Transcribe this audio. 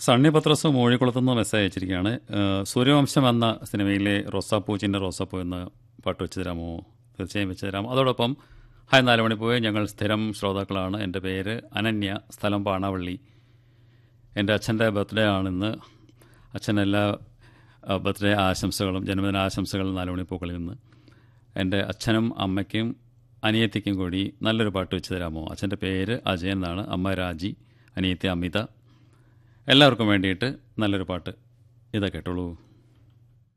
Sunny പത്രസ് മൂഴിക്കുളത്തുനിന്ന് message അയച്ചിരിക്കുകയാണ് ഏഹ് സൂര്യവംശം എന്ന സിനിമയിലെ റോസാപ്പൂ ചിന്ന റോസാപ്പൂ എന്ന പാട്ട് വെച്ച് തരാമോ തീർച്ചയായും വെച്ച് തരാം അതോടൊപ്പം ഹായ് നാല് മണിപ്പോയി ഞങ്ങൾ സ്ഥിരം ശ്രോതാക്കളാണ് എൻ്റെ പേര് അനന്യ സ്ഥലം പാണാവള്ളി എൻ്റെ അച്ഛൻ്റെ ബർത്ത്ഡേ ആണിന്ന് അച്ഛൻ എല്ലാ ബർത്ത്ഡേ ആശംസകളും ജന്മദിന ആശംസകളും നാല് മണിപ്പൂക്കളിൽ നിന്ന് എൻ്റെ അച്ഛനും അമ്മയ്ക്കും അനിയത്തിക്കും കൂടി നല്ലൊരു പാട്ട് വെച്ച് തരാമോ അച്ഛൻ്റെ പേര് അജയൻ എന്നാണ് അമ്മ രാജി അനിയത്തി അമിത എല്ലാവർക്കും വേണ്ടിയിട്ട് നല്ലൊരു പാട്ട് ഇതാ കേട്ടോളൂ